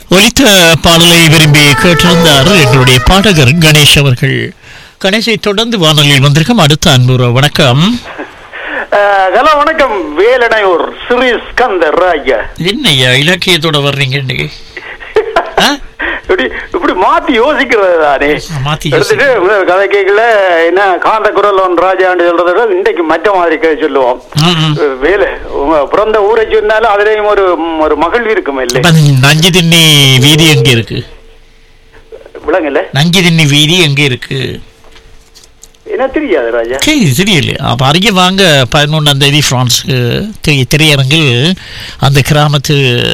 ஒலித்த பாடலை விரும்பி கேட்டிருந்தார் எங்களுடைய பாடகர் கணேஷ் அவர்கள் கணேஷை தொடர்ந்து வானொலியில் வந்திருக்கும் அடுத்த அன்புற வணக்கம் ஹலோ வணக்கம் வேலனையூர் ஸ்ரீ ஸ்கந்தர் ஐயா என்னய்யா இலக்கியத்தோட வர்றீங்க இன்னைக்கு ஆ? இப்படி இப்படி மாத்தி யோசிக்கிறது தானே மாத்தி எடுத்துட்டு உங்க கதை கேட்கல என்ன காந்த குரல் ஒன் ராஜான்னு சொல்றத விட இன்றைக்கு மற்ற மாதிரி கே- சொல்லுவோம் ம், ம். வேலை உங்க பிறந்த ஊரை சொன்னாலும் அதுலயும் ஒரு ஒரு மகிழ்வு இருக்கும் இல்லை அப்ப நஞ்சு திண்ணி வீதி எங்க இருக்கு விளங்கல நஞ்சு திண்ணி வீதி எங்க இருக்கு என்ன தெரியாது ராஜா சரி தெரியலையா அப்ப அறிய வாங்க பதினொன்றாம் தேதி பிரான்ஸுக்கு திரை திரையரங்கில் அந்த கிராமத்து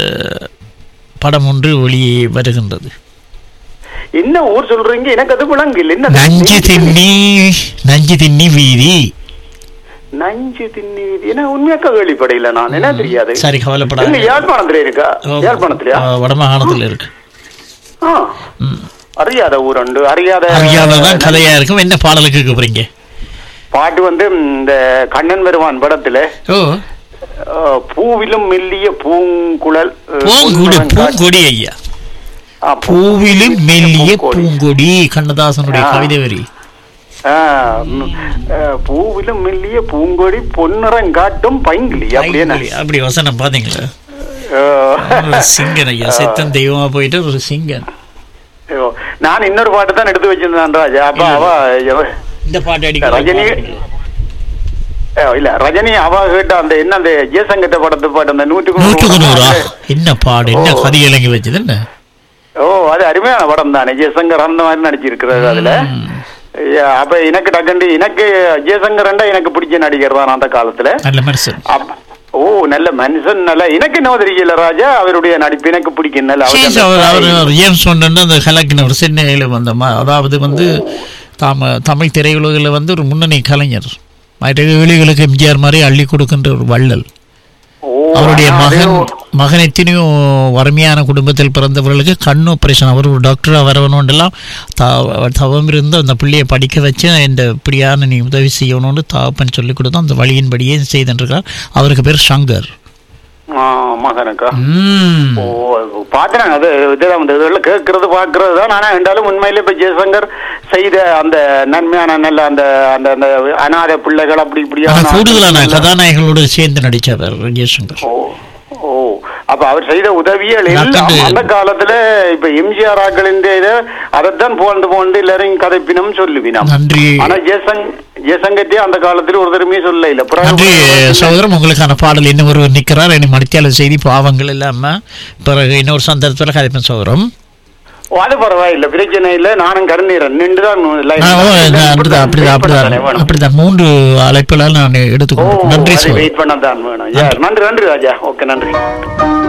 படம் ஒன்று வெளியே வருகின்றது என்ன ஊர் சொல்றீங்க எனக்கு அது விளங்கல என்ன நஞ்சு திண்ணி நஞ்சு திண்ணி வீதி நஞ்சு திண்ணி என்ன உண்மையாக்கா கேள்விப்படையில நான் என்ன தெரியாது சரி எங்க கவலைப்படாத யாழ்ப்பாணத்துல இருக்கா யாழ்ப்பாணத்துலயா ஆ, வடமாகாணத்துல இருக்கு ஆ. அறியாத ஊரண்டு அறியாத அறியாததான் கதையா இருக்கும் என்ன பாடலுக்கு கூப்பிடுறீங்க பாட்டு வந்து ம், இந்த கண்ணன் பெருமான் படத்துல ஓ அஹ், பூவிலும் மெல்லிய பூங்குழல் அஹ், பூங்கொடி பொன்மகன் காட்சி- பூங்கொடி ஐயா ஆ, பூ- பூவிலும் மெல்லிய பூங்கொடி. பூங்கொடி கண்ணதாசனுடைய ஆ. கவிதை வரி ஆ, ம், அஹ், பூவிலும் மெல்லிய பூங்கொடி பொன்னிறம் காட்டும் பைங்கிலி அப்படியே அப்படி அப்படி வசனம் பாத்தீங்களா அஹ், ஒரு சிங்கன் ஐயா செத்தன் தெய்வமா போயிட்டு ஒரு சிங்கன் ஐயோ, நான் இன்னொரு பாட்டு தான் எடுத்து வச்சிருந்தேன் ராஜா அப்ப அவ எவ- இந்த பாட்டு அடிக்க ரஜினி அஹ், இல்ல ரஜினி அவ கேட்ட அந்த என்ன அந்த ஜெயசங்கத்த படத்து பாட்டு அந்த நூற்றுக்கு நூற்றுக்கு நூறா நூறு என்ன பாடு என்ன ஓ. கதை இலங்கி வச்சது என்ன ஓ அது அருமையான படம் தானே ஜெயசங்கர் அந்த மாதிரி நடிச்சிருக்கிறது அதுல ம். ஐயா, அப்ப எனக்கு டக்கண்டு எனக்கு ஜெயசங்கரண்டா எனக்கு பிடிச்ச நடிகர் தான் அந்த காலத்துல நல்ல மனுஷன் அப்ப- ஓ நல்ல மனுஷன் நல்ல எனக்கு என்ன தெரியல ராஜா அவருடைய நடிப்பு எனக்கு பிடிக்கும் நல்ல சரி, அவருக்கு அவர் அந்த அவர் ஜேம்ஸ் சொன்ன அந்த கலக்கினவர் சென்னையில் வந்த மா- அதாவது வந்து தாம தமிழ் திரையுலகில் வந்து ஒரு முன்னணி கலைஞர் மற்ற ஏழைகளுக்கு எம்ஜிஆர் மாதிரி அள்ளி கொடுக்கின்ற ஒரு வள்ளல் ஓ, அவருடைய ஆனா அது மகன் ஒரு- மகன் எத்தனையோ வறுமையான குடும்பத்தில் பிறந்தவர்களுக்கு கண் ஆபரேஷன் அவர் ஒரு டாக்டராக வரணுன்றெல்லாம் த- தவம் இருந்து அந்த பிள்ளையை படிக்க வச்சு இந்த இப்படியான நீ உதவி செய்யணும்னு தாப்பன் சொல்லி கொடுத்தோம் அந்த வழியின்படியே செய்துருக்கார் அவருக்கு பேர் சங்கர் ஆ, மகனுக்கா ம். ஓ பாத்துறாங்க அது இதுதான் அந்த இதெல்லாம் கேட்கறது பாக்குறது தான் ஆனா இருந்தாலும் உண்மையிலே இப்ப ஜெயசங்கர் செய்த அந்த நன்மையான நல்ல அந்த அந்த அந்த அனாதை பிள்ளைகள் அப்படி ஆனா இப்படியான கூடுதலான கதாநாயகங்களோடு சேர்ந்து நடிச்சவர் ஜெயசங்கர் ஓ ஓ அப்ப அவர் செய்த உதவிகள் எல்லாம் நாட்டுக்கு- அந்த காலத்துல இப்ப எம்ஜிஆர் ஆக்களின் இதை அதைத்தான் புகழ்ந்து புகழ்ந்து எல்லாரையும் கதைப்பினம் சொல்லுவினம் நன்றி ஆனா ஜெயசங் ஜெயசங்கத்தே அந்த காலத்துல ஒரு தருமே சொல்ல இல்ல நன்றி பிறகு சகோதரம் உங்களுக்கான பாடல் இன்னும் ஒருவர் நிற்கிறார் என்னை மணித்தியாளர் செய்தி பாவங்கள் இல்லாம பிறகு இன்னொரு சந்தர்ப்பத்தில் கதைப்பேன் சகோதரம் ஓ, அது பரவாயில்ல பிரச்சனை இல்ல நானும் கருநீரன் நின்றுதான் line ஆ, ஓ, ல- நான் அப்படிதான் அப்படிதான் wait பண்ண தானே அப்படிதான் வேணும். அப்படிதான் மூன்று அழைப்புகளால் நான் ஓ எடுத்துக்கொண்டேன் நன்றி அது சகோதரம் வெயிட் பண்ண தான் வேணும் Yeah, நன்றி நன்றி ராஜா ஓகே நன்றி